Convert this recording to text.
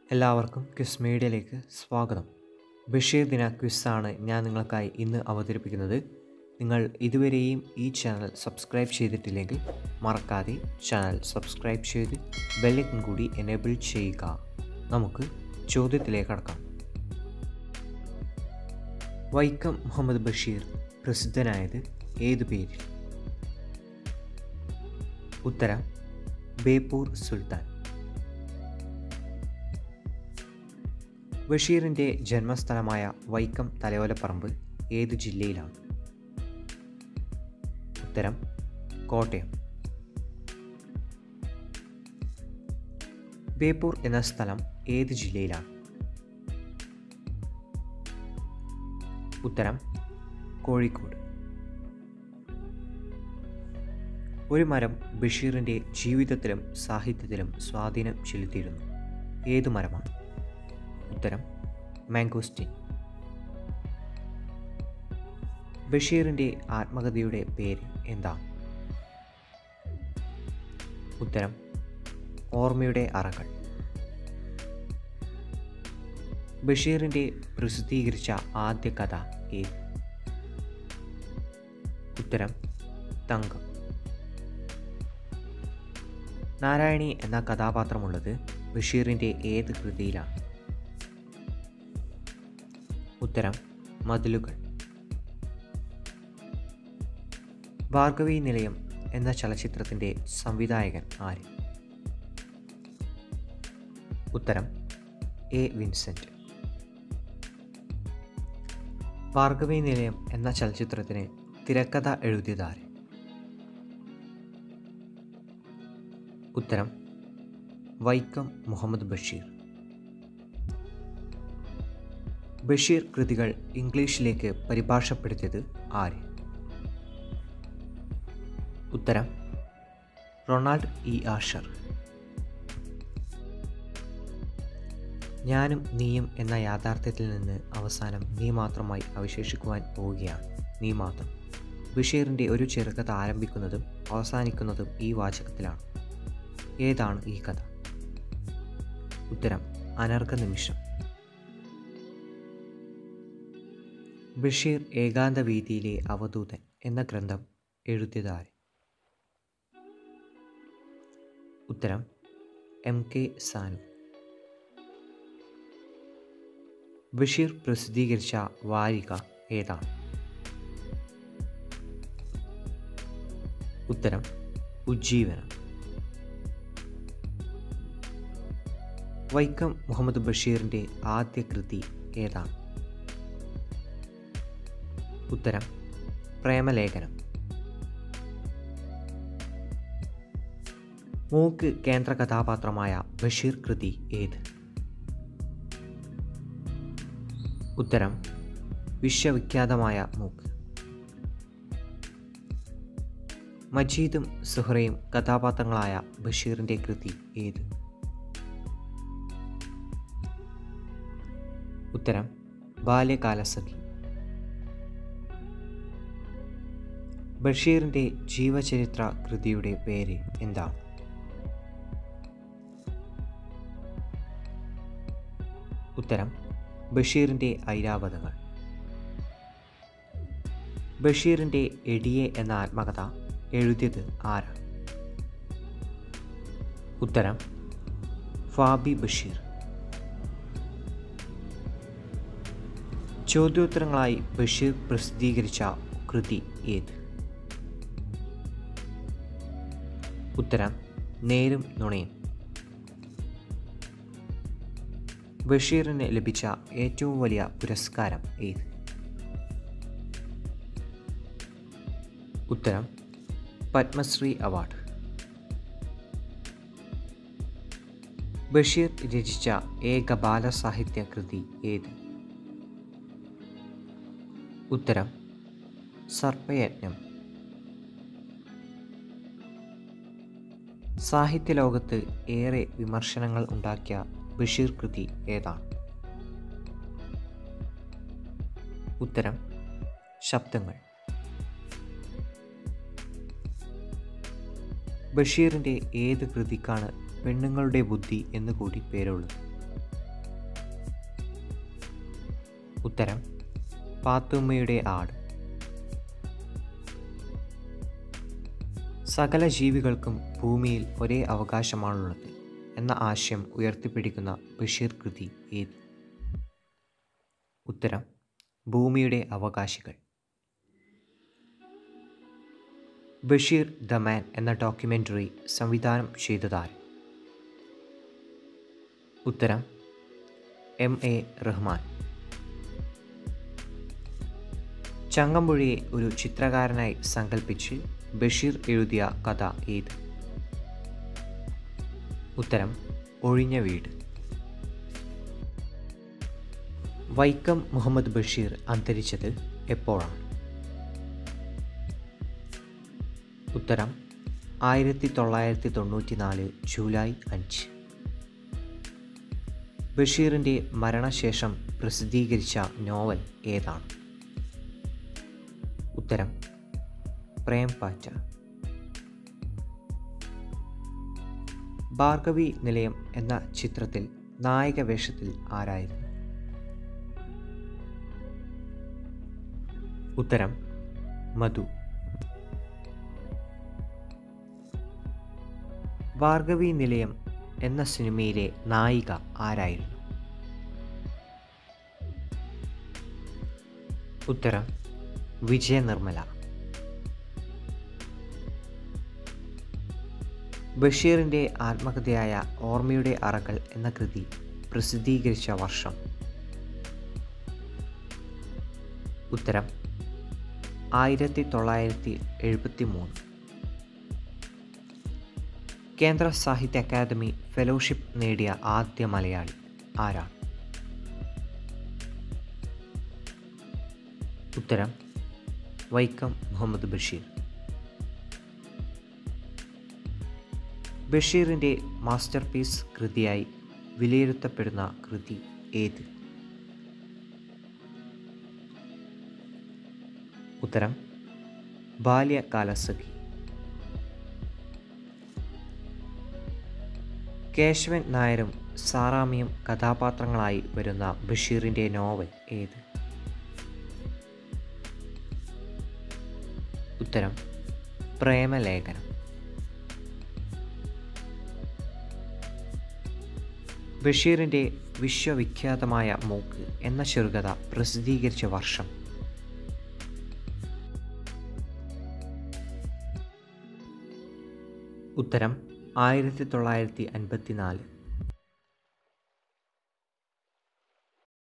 എല്ലാവർക്കും ക്വിസ് മീഡിയയിലേക്ക് സ്വാഗതം ബഷീർ ദിന ക്വിസാണ് ഞാൻ നിങ്ങൾക്കായി ഇന്ന് അവതരിപ്പിക്കുന്നത് നിങ്ങൾ ഇതുവരെയും ഈ ചാനൽ സബ്സ്ക്രൈബ് ചെയ്തിട്ടില്ലെങ്കിൽ മറക്കാതെ ചാനൽ സബ്സ്ക്രൈബ് ചെയ്ത് ബെല്ലൈക്കൺ കൂടി എനേബിൾ ചെയ്യുക നമുക്ക് ചോദ്യത്തിലേക്ക് കടക്കാം വൈക്കം മുഹമ്മദ് ബഷീർ പ്രസിദ്ധനായത് ഏതു പേരിൽ ഉത്തരം ബേപ്പൂർ സുൽത്താൻ ബഷീറിൻ്റെ ജന്മസ്ഥലമായ വൈക്കം തലയോലപ്പറമ്പ് ഏത് ജില്ലയിലാണ് ഉത്തരം കോട്ടയം ബേപ്പൂർ എന്ന സ്ഥലം ഏത് ജില്ലയിലാണ് ഉത്തരം കോഴിക്കോട് ഒരു മരം ബഷീറിൻ്റെ ജീവിതത്തിലും സാഹിത്യത്തിലും സ്വാധീനം ചെലുത്തിയിരുന്നു ഏതു മരമാണ് ഉത്തരം മാംഗോസ്റ്റിൻ ബഷീറിൻ്റെ ആത്മകഥയുടെ പേര് എന്താണ് ഉത്തരം ഓർമ്മയുടെ അറകൾ ബഷീറിൻ്റെ പ്രസിദ്ധീകരിച്ച ആദ്യ കഥ ഏത് ഉത്തരം തങ്കം നാരായണി എന്ന കഥാപാത്രമുള്ളത് ബഷീറിൻ്റെ ഏത് കൃതിയിലാണ് ഉത്തരം മതിലുകൾ ഭാർഗവി നിലയം എന്ന ചലച്ചിത്രത്തിൻ്റെ സംവിധായകൻ ആര് ഉത്തരം എ വിൻസെൻ്റ് ഭാർഗവി നിലയം എന്ന ചലച്ചിത്രത്തിന് തിരക്കഥ എഴുതിയതാര് ഉത്തരം വൈക്കം മുഹമ്മദ് ബഷീർ ബഷീർ കൃതികൾ ഇംഗ്ലീഷിലേക്ക് പരിഭാഷപ്പെടുത്തിയത് ആര് ഉത്തരം റൊണാൾഡ് ഇ ആഷർ ഞാനും നീയും എന്ന യാഥാർത്ഥ്യത്തിൽ നിന്ന് അവസാനം നീ മാത്രമായി അവശേഷിക്കുവാൻ പോവുകയാണ് നീ മാത്രം ബഷീറിൻ്റെ ഒരു ചെറുകഥ ആരംഭിക്കുന്നതും അവസാനിക്കുന്നതും ഈ വാചകത്തിലാണ് ഏതാണ് ഈ കഥ ഉത്തരം അനർഘ നിമിഷം ബഷീർ ഏകാന്ത വീതിയിലെ അവധൂതൻ എന്ന ഗ്രന്ഥം എഴുതിയതാര് ഉത്തരം എം കെ സാനു ബഷീർ പ്രസിദ്ധീകരിച്ച വാരിക ഏതാണ് ഉത്തരം ഉജ്ജീവനം വൈക്കം മുഹമ്മദ് ബഷീറിൻ്റെ ആദ്യ കൃതി ഏതാണ് ഉത്തരം പ്രേമലേഖനം മൂക്ക് കേന്ദ്ര കഥാപാത്രമായ ബഷീർ കൃതി ഏത് ഉത്തരം വിശ്വവിഖ്യാതമായ മൂക്ക് മജീദും സുഹറയും കഥാപാത്രങ്ങളായ ബഷീറിൻ്റെ കൃതി ഏത് ഉത്തരം ബാല്യകാലസഖി ബഷീറിൻ്റെ ജീവചരിത്ര കൃതിയുടെ പേര് എന്താണ് ഉത്തരം ബഷീറിൻ്റെ ഐരാവതങ്ങൾ ബഷീറിൻ്റെ എടിയെ എന്ന ആത്മകഥ എഴുതിയത് ആരാണ് ഉത്തരം ഫാബി ബഷീർ ചോദ്യോത്തരങ്ങളായി ബഷീർ പ്രസിദ്ധീകരിച്ച കൃതി ഏത് ഉത്തരം നേരും നുണയും ബഷീറിന് ലഭിച്ച ഏറ്റവും വലിയ പുരസ്കാരം ഏത് ഉത്തരം പത്മശ്രീ അവാർഡ് ബഷീർ രചിച്ച ഏക ബാലസാഹിത്യ കൃതി ഏത് ഉത്തരം സർപ്പയജ്ഞം സാഹിത്യലോകത്ത് ഏറെ വിമർശനങ്ങൾ ഉണ്ടാക്കിയ ബഷീർ കൃതി ഏതാണ് ഉത്തരം ശബ്ദങ്ങൾ ബഷീറിൻ്റെ ഏത് കൃതിക്കാണ് പെണ്ണുങ്ങളുടെ ബുദ്ധി എന്ന് കൂടി പേരുള്ളത് ഉത്തരം പാത്തുമ്മയുടെ ആട് സകല ജീവികൾക്കും ഭൂമിയിൽ ഒരേ അവകാശമാണുള്ളത് എന്ന ആശയം ഉയർത്തിപ്പിടിക്കുന്ന ബഷീർ കൃതി ഏത് ഉത്തരം ഭൂമിയുടെ അവകാശികൾ ബഷീർ ദ മാൻ എന്ന ഡോക്യുമെൻ്ററി സംവിധാനം ചെയ്തതാര് ഉത്തരം എം എ റഹ്മാൻ ചങ്ങമ്പുഴയെ ഒരു ചിത്രകാരനായി സങ്കല്പിച്ച് ബഷീർ എഴുതിയ കഥ ഏത് ഉത്തരം ഒഴിഞ്ഞ വീട് വൈക്കം മുഹമ്മദ് ബഷീർ അന്തരിച്ചത് എപ്പോഴാണ് ഉത്തരം ആയിരത്തി തൊള്ളായിരത്തി തൊണ്ണൂറ്റി നാല് ജൂലൈ അഞ്ച് ബഷീറിൻ്റെ മരണശേഷം പ്രസിദ്ധീകരിച്ച നോവൽ ഏതാണ് ഉത്തരം പ്രേം പാറ്റ ഭാർഗവി നിലയം എന്ന ചിത്രത്തിൽ നായിക വേഷത്തിൽ ആരായിരുന്നു ഉത്തരം മധു ഭാർഗവി നിലയം എന്ന സിനിമയിലെ നായിക ആരായിരുന്നു ഉത്തരം വിജയ നിർമ്മല ബഷീറിൻ്റെ ആത്മകഥയായ ഓർമ്മയുടെ അറകൾ എന്ന കൃതി പ്രസിദ്ധീകരിച്ച വർഷം ഉത്തരം ആയിരത്തി തൊള്ളായിരത്തി എഴുപത്തി മൂന്ന് കേന്ദ്ര സാഹിത്യ അക്കാദമി ഫെലോഷിപ്പ് നേടിയ ആദ്യ മലയാളി ആരാണ് ഉത്തരം വൈക്കം മുഹമ്മദ് ബഷീർ ബഷീറിൻ്റെ മാസ്റ്റർ പീസ് കൃതിയായി വിലയിരുത്തപ്പെടുന്ന കൃതി ഏത് ഉത്തരം ബാല്യകാലസഖി കേശവൻ നായരും സാറാമിയും കഥാപാത്രങ്ങളായി വരുന്ന ബഷീറിൻ്റെ നോവൽ ഏത് ഉത്തരം പ്രേമലേഖനം ബഷീറിൻ്റെ വിശ്വവിഖ്യാതമായ മൂക്ക് എന്ന ചെറുകഥ പ്രസിദ്ധീകരിച്ച വർഷം ഉത്തരം ആയിരത്തി തൊള്ളായിരത്തി അൻപത്തി നാല്